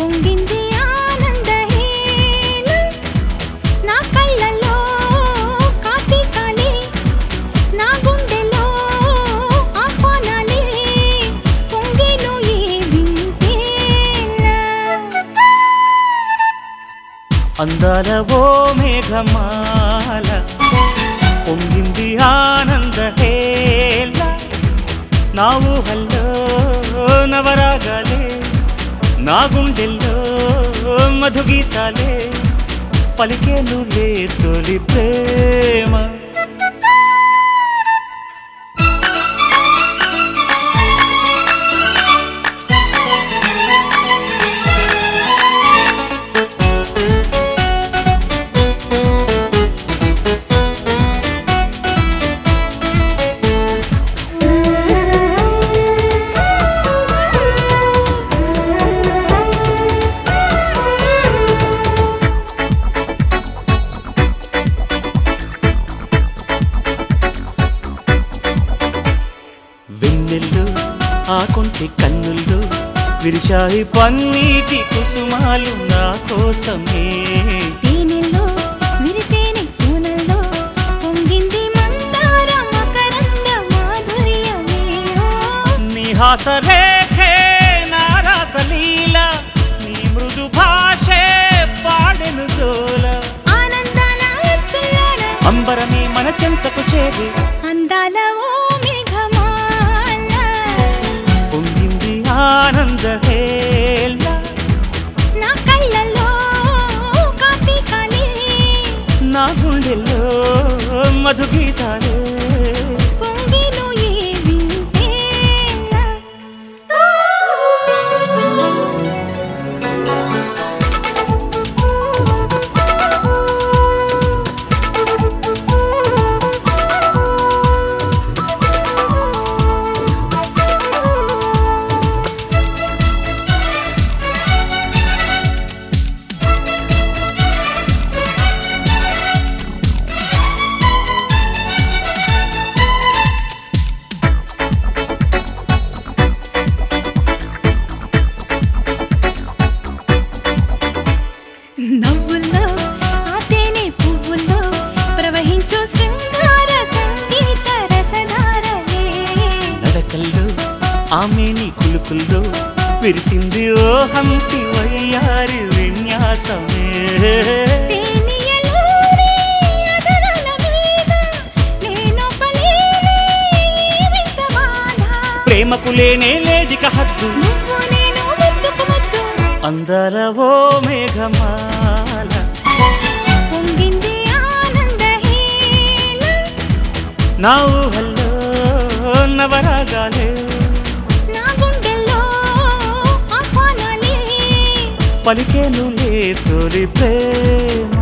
పొంగింది ఆనంద హేళ. నా కళ్ళల్లో కార్తీకాలే, నా గుండెలో ఆహ్వానాలే, పొంగెను ఈ వింతేళ. అందాల ఓ మేఘమాల పొంగింది ఆనంద హేళ నా ఊహల్లో నవరాగాలే నా గుండెల్లో మధుగీతాలే పలికేను లే తొలి ప్రేమ వెన్నెల్లు ఆ కొంటి కన్నుల్లో విరిశాయి పన్నీటి కుసుమాలు నా కోసమే తేనెల్లో విరితేనె సోనల్లో పొంగింది మందార మకరంద మాధుర్యమే ఓ. నీ హాసరేఖే నా రాసలీల నీ మృదు భాషే పాడెను జోల ఆనందాల ఉత్సవాల అంబరమే మన చెంతకు చేరి అందాల ఓ మేఘమాల పొంగింది ఆనంద హేళ నా కళ్ళల్లో కార్తీకాలే నా గుండెల్లో మధుగీతాలే పొంగెను ఈ వింతేళ. నవ్వుల్లో ఆ తేనె పువ్వుల్లో ప్రవహించు శృంగార సంగీత రసధారలే నడకల్లో ఆమె నీ కులుకుల్లో విరిసింది ఓ హంపి వయ్యారి విన్యాసమే తేనియలోని అదరాల మీద నేనొకలేనే ఈ వింత బాధ. ప్రేమకు లేనే లేదిక హద్దు నువ్వు నేను ముద్దుకు ముద్దు అందాల ఓ మేఘమాల పొంగింది ఆనంద హేళ. నా ఊహల్లో నవరాగాలే నా గుండెల్లో ఆహ్వానాలే పలికేను లే తొలి ప్రేమ